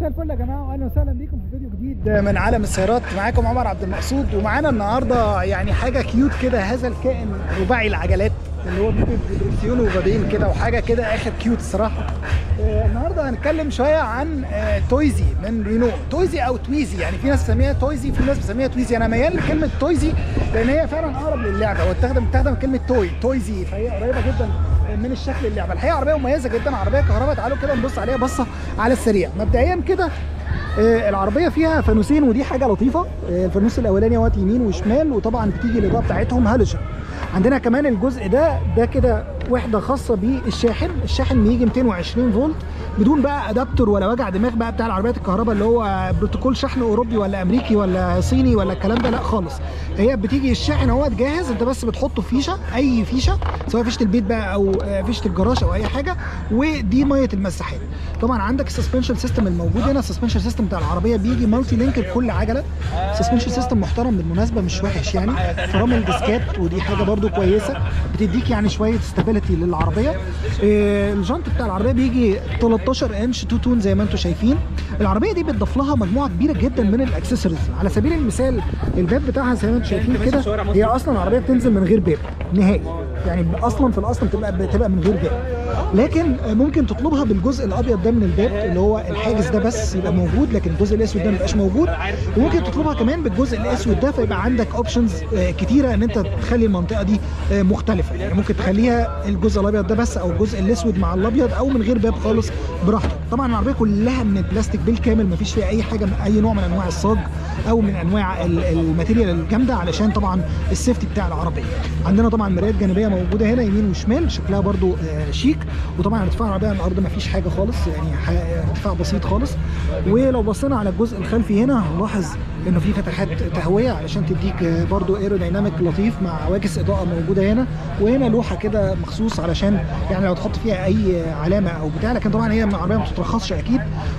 مساء الفل يا جماعه واهلا وسهلا بيكم في فيديو جديد من عالم السيارات معاكم عمر عبد المقصود ومعانا النهارده يعني حاجه كيوت كده هذا الكائن رباعي العجلات اللي هو بيجيب دريكسيون وبابين كده وحاجه كده اخر كيوت الصراحه آه، النهارده هنتكلم شويه عن آه، تويزي من رينو تويزي او تويزي يعني في ناس بتسميها تويزي في ناس بتسميها تويزي انا ميال لكلمه تويزي لان هي فعلا اقرب للعبه وتستخدم تستخدم كلمه توي تويزي فهي قريبه جدا من الشكل اللعبه الحقيقه عربيه مميزه جدا عربيه كهرباء تعالوا كده نبص عليها بصه على السريع مبدئيا كده آه، العربيه فيها فانوسين ودي حاجه لطيفه آه، الفانوس الاولاني اهوت يمين وشمال وطبعا بتيجي الاضاءه بتاعتهم هالوجن عندنا كمان الجزء ده ده كده وحده خاصه بالشاحن الشاحن بيجي 220 فولت بدون بقى ادابتور ولا وجع دماغ بقى بتاع العربيات الكهرباء اللي هو بروتوكول شحن اوروبي ولا امريكي ولا صيني ولا الكلام ده لا خالص هي بتيجي الشاحن اهوت جاهز انت بس بتحطه في فيشه اي فيشه سواء فيشه البيت بقى او آه، فيشه الجراج او اي حاجه ودي ميه المساحات طبعا عندك السسبنشن سيستم الموجود هنا السسبنشن سيستم بتاع العربيه بيجي مالتي لينك لكل عجله سسبنشن سيستم محترم بالمناسبه مش وحش يعني فرامل ديسكات ودي حاجه برده كويسه بتديك يعني شويه ستابيليتي للعربيه آه، الجنط بتاع العربيه بيجي 13 انش تو تون زي ما انتم شايفين العربيه دي بتضاف لها مجموعه كبيره جدا من الاكسسوارز على سبيل المثال الباب بتاعها زي ما انتم شايفين كده هي اصلا عربيه بتنزل من غير باب نهائي يعني اصلا في الاصل بتبقى بتبقى من غير باب لكن ممكن تطلبها بالجزء الابيض ده من الباب اللي هو الحاجز ده بس يبقى موجود لكن الجزء الاسود ده ما يبقاش موجود وممكن تطلبها كمان بالجزء الاسود ده فيبقى عندك اوبشنز كتيره ان انت تخلي المنطقه دي آه، مختلفه يعني ممكن تخليها الجزء الابيض ده بس او الجزء الاسود مع الابيض او من غير باب خالص براحتك طبعا العربيه كلها من البلاستيك بالكامل ما فيش فيها اي حاجه من اي نوع من انواع الصاج او من انواع ال- الماتيريال الجامده علشان طبعا السيفتي بتاع العربيه عندنا طبعا مرايات جانبيه موجوده هنا يمين وشمال شكلها برده آه، شيك وطبعا ارتفاع العربيه عن الارض ما فيش حاجه خالص يعني ح- ارتفاع بسيط خالص ولو بصينا على الجزء الخلفي هنا هنلاحظ انه في فتحات تهويه علشان تديك آه، برضو ايرودايناميك لطيف مع عواكس اضاءه موجوده هنا وهنا لوحه كده مخصوص علشان يعني لو تحط فيها اي علامه او بتاع لكن طبعا هي من العربيه ما بتترخصش اكيد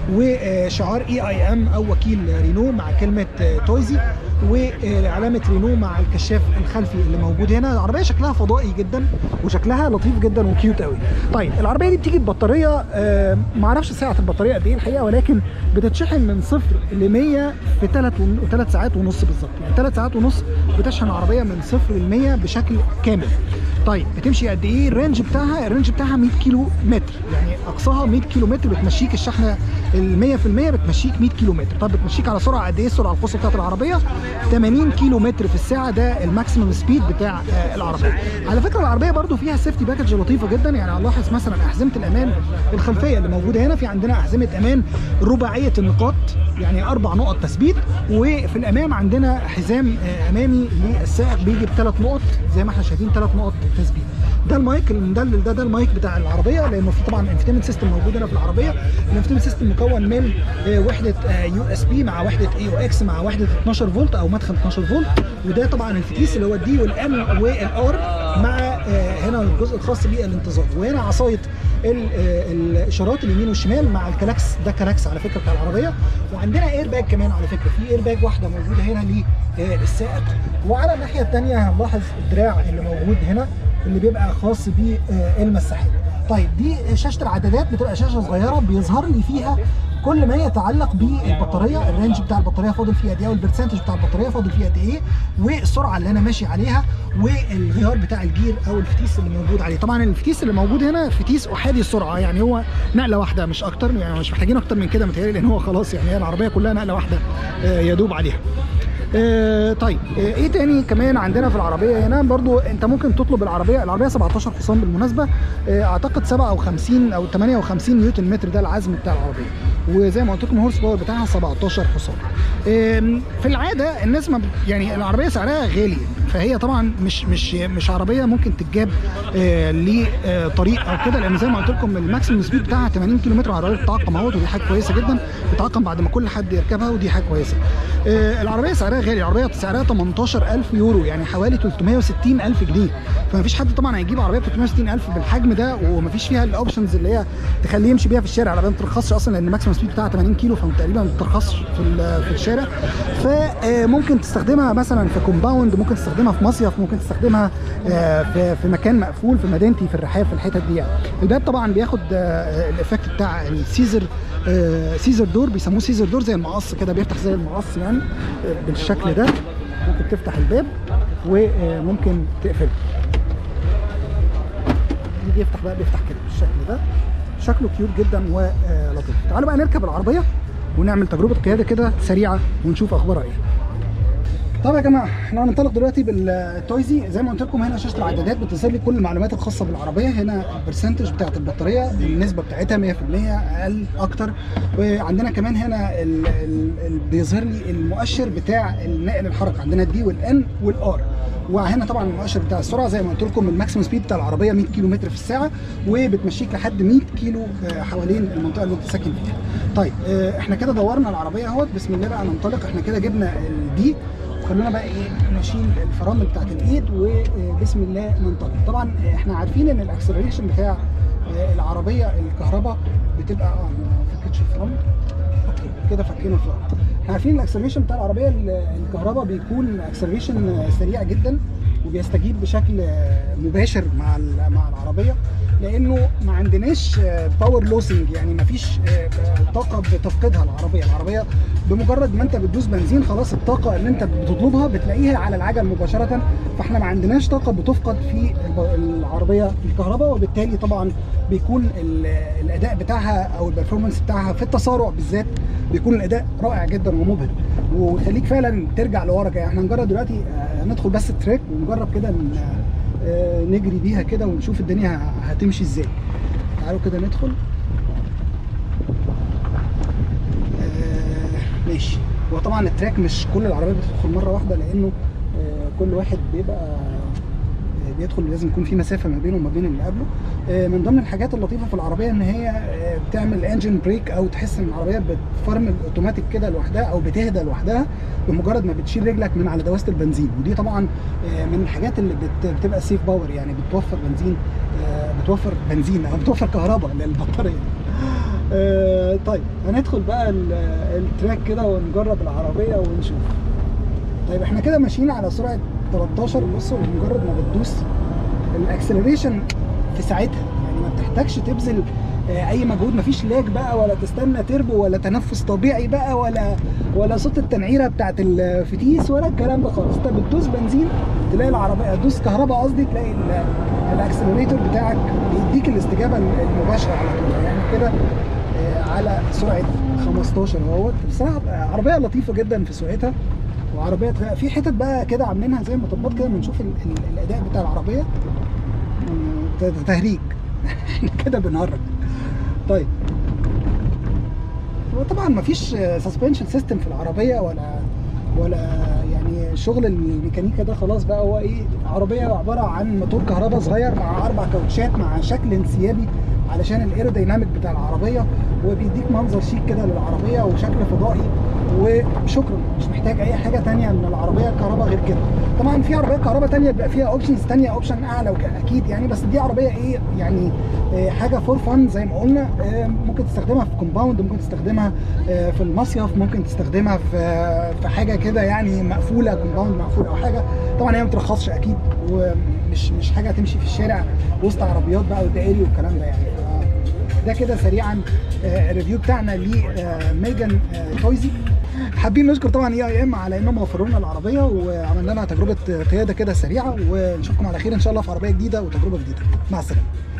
وشعار اي اي ام او وكيل رينو مع كلمه آه، تويزي وعلامه رينو مع الكشاف الخلفي اللي موجود هنا العربيه شكلها فضائي جدا وشكلها لطيف جدا وكيوت قوي طيب العربيه دي بتيجي ببطاريه آه، ما اعرفش سعه البطاريه قد ايه الحقيقه ولكن بتتشحن من صفر ل 100 في 3 3 ساعات ونص بالظبط يعني 3 ساعات ونص بتشحن العربيه من صفر ل 100 بشكل كامل طيب بتمشي قد ايه الرينج بتاعها الرينج بتاعها 100 كيلو متر يعني اقصاها 100 كيلو متر بتمشيك الشحنه ال 100% بتمشيك 100 كيلو متر طب بتمشيك على سرعه قد ايه السرعه القصوى بتاعت العربيه 80 كيلو متر في الساعه ده الماكسيمم سبيد بتاع آه، العربيه على فكره العربيه برضو فيها سيفتي باكج لطيفه جدا يعني هنلاحظ مثلا احزمه الامان الخلفيه اللي موجوده هنا في عندنا احزمه امان رباعيه النقاط يعني اربع نقط تثبيت وفي الامام عندنا حزام آه، امامي للسائق بيجي بثلاث نقط زي ما احنا شايفين ثلاث نقط تثبيت ده المايك المدلل ده ده المايك بتاع العربيه لانه في طبعا انفتيمنت سيستم موجود هنا في العربيه الانفتيمنت سيستم مكون من آه، وحده يو اس بي مع وحده اي او اكس مع وحده 12 فولت او مدخل 12 فولت وده طبعا الفتيس اللي هو الدي والام والار مع آه، هنا الجزء الخاص بالانتظار وهنا عصايه ال- آه، الاشارات اليمين والشمال مع الكلاكس ده كلاكس على فكره بتاع العربيه وعندنا اير باج كمان على فكره في اير باج واحده موجوده هنا للسائق وعلى الناحيه الثانيه هنلاحظ الدراع اللي موجود هنا اللي بيبقى خاص بالمساحات طيب دي شاشه العدادات بتبقى شاشه صغيره بيظهر لي فيها كل ما يتعلق بالبطاريه الرينج بتاع البطاريه فاضل فيه قد ايه والبرسنتج بتاع البطاريه فاضل فيه قد ايه والسرعه اللي انا ماشي عليها والغيار بتاع الجير او الفتيس اللي موجود عليه طبعا الفتيس اللي موجود هنا فتيس احادي السرعه يعني هو نقله واحده مش اكتر يعني مش محتاجين اكتر من كده متهيألي لان هو خلاص يعني هي العربيه كلها نقله واحده آه، يدوب عليها آه، طيب آه، ايه تاني كمان عندنا في العربيه هنا برضو انت ممكن تطلب العربيه العربيه 17 حصان بالمناسبه آه، اعتقد 57 او 58 نيوتن متر ده العزم بتاع العربيه وزي ما قلت لكم الهورس باور بتاعها 17 حصان آم، في العاده الناس ما بت- يعني العربيه سعرها غالي فهي طبعا مش مش مش عربيه ممكن تتجاب آه، لطريق او كده لان زي ما قلت لكم الماكسيمم سبيد بتاعها 80 كيلو متر العربيه بتتعقم اهوت ودي حاجه كويسه جدا بتتعقم بعد ما كل حد يركبها ودي حاجه كويسه آه، العربيه سعرها غالي العربيه سعرها 18000 يورو يعني حوالي 360000 جنيه فما فيش حد طبعا هيجيب عربيه ب 360000 بالحجم ده وما فيش فيها الاوبشنز اللي هي تخليه يمشي بيها في الشارع العربيه ما بترخصش اصلا لان الماكسيمم سبيد بتاعها 80 كيلو فتقريبا ما بترخصش في ال- في الشارع فممكن تستخدمها مثلا في كومباوند ممكن تستخدمها في مصيف ممكن تستخدمها آه، في في مكان مقفول في مدينتي في الرحاب في الحتت دي يعني. الباب طبعا بياخد آه، الايفكت بتاع السيزر آه، سيزر دور بيسموه سيزر دور زي المقص كده بيفتح زي المقص يعني آه، بالشكل ده ممكن تفتح الباب وممكن تقفله يجي يفتح بقى بيفتح كده بالشكل ده شكله كيوت جدا ولطيف تعالوا بقى نركب العربيه ونعمل تجربه قياده كده سريعه ونشوف اخبارها ايه طب يا جماعه احنا هننطلق دلوقتي بالتويزي زي ما قلت لكم هنا شاشه الاعدادات بتظهر لي كل المعلومات الخاصه بالعربيه هنا البرسنتج بتاعت البطاريه النسبه بتاعتها 100% اقل اكتر وعندنا كمان هنا ال ال ال بيظهر لي المؤشر بتاع النقل الحركه عندنا الدي والان والار وهنا طبعا المؤشر بتاع السرعه زي ما قلت لكم الماكسيمم سبيد بتاع العربيه 100 كيلو متر في الساعه وبتمشيك لحد 100 كيلو آه، حوالين المنطقه اللي انت ساكن فيها. طيب آه، احنا كده دورنا العربيه اهوت بسم الله بقى ننطلق احنا كده جبنا الدي خلونا بقى ايه نشيل الفرامل بتاعت الايد وبسم الله ننطلق طبعا احنا عارفين ان الاكسلريشن بتاع آه، العربيه الكهرباء بتبقى اه ما فكتش الفرامل اوكي كده فكينا الفرامل احنا عارفين الاكسلريشن بتاع العربيه ال- الكهرباء بيكون اكسلريشن سريع جدا وبيستجيب بشكل آه، مباشر مع ال- مع العربيه لانه ما عندناش باور لوسنج يعني ما فيش طاقه بتفقدها العربيه العربيه بمجرد ما انت بتدوس بنزين خلاص الطاقه اللي انت بتطلبها بتلاقيها على العجل مباشره فاحنا ما عندناش طاقه بتفقد في الب- العربيه الكهرباء وبالتالي طبعا بيكون ال- الاداء بتاعها او البرفورمانس بتاعها في التسارع بالذات بيكون الاداء رائع جدا ومبهر ويخليك فعلا ترجع لورا كده احنا نجرب دلوقتي آه، ندخل بس التراك ونجرب كده ن- آه، نجري بيها كده ونشوف الدنيا ه- هتمشي ازاي تعالوا كده ندخل آه، ماشي هو طبعا التراك مش كل العربيات بتدخل مره واحده لانه آه، كل واحد بيبقى آه، بيدخل لازم يكون في مسافه ما بينه وما بين اللي قبله آه، من ضمن الحاجات اللطيفه في العربيه ان هي آه، بتعمل انجن بريك او تحس ان العربيه بتفرمل اوتوماتيك كده لوحدها او بتهدى لوحدها بمجرد ما بتشيل رجلك من على دواسه البنزين ودي طبعا آه، من الحاجات اللي بت- بتبقى سيف باور يعني بتوفر بنزين آه، بتوفر بنزين او بتوفر كهرباء للبطاريه آه، طيب هندخل بقى ال- التراك كده ونجرب العربيه ونشوف طيب احنا كده ماشيين على سرعه 13 بصوا مجرد ما بتدوس الاكسلريشن في ساعتها يعني ما بتحتاجش تبذل آه، اي مجهود مفيش لاج بقى ولا تستنى تربو ولا تنفس طبيعي بقى ولا ولا صوت التنعيره بتاعت الفتيس ولا الكلام ده خالص انت بتدوس بنزين تلاقي العربيه تدوس كهرباء قصدي تلاقي ال- الاكسلريتور بتاعك بيديك الاستجابه المباشره على طول يعني كده آه، على سرعه 15 اهوت بصراحه آه، عربيه لطيفه جدا في سواقتها وعربيه تغ- في حتت بقى كده عاملينها زي مطبات كده بنشوف ال- ال- الاداء بتاع العربيه مم، ت- تهريج احنا كده بنهرج طيب هو طبعا مفيش سسبنشن سيستم في العربيه ولا ولا يعني شغل الميكانيكا ده خلاص بقى هو ايه عربيه عباره عن موتور كهرباء صغير مع اربع كاوتشات مع شكل انسيابي علشان الايروديناميك بتاع العربيه وبيديك منظر شيك كده للعربيه وشكل فضائي وشكرا مش محتاج اي حاجه تانية من العربيه الكهرباء غير كده طبعا في عربيات كهرباء تانية بيبقى فيها اوبشنز تانية اوبشن اعلى وك- اكيد يعني بس دي عربيه ايه يعني آه، حاجه فور فن زي ما قلنا آه، ممكن تستخدمها في كومباوند ممكن تستخدمها آه، في المصيف ممكن تستخدمها في في حاجه كده يعني مقفوله كومباوند مقفول او حاجه طبعا هي ما بترخصش اكيد ومش مش حاجه تمشي في الشارع وسط عربيات بقى ودائري والكلام ده يعني ف- ده كده سريعا آه، الريفيو بتاعنا لميجان تويزي حابين نشكر طبعا اي اي ام على انهم وفروا لنا العربيه وعملنا لنا تجربه قياده كده سريعه ونشوفكم على خير ان شاء الله في عربيه جديده وتجربه جديده مع السلامه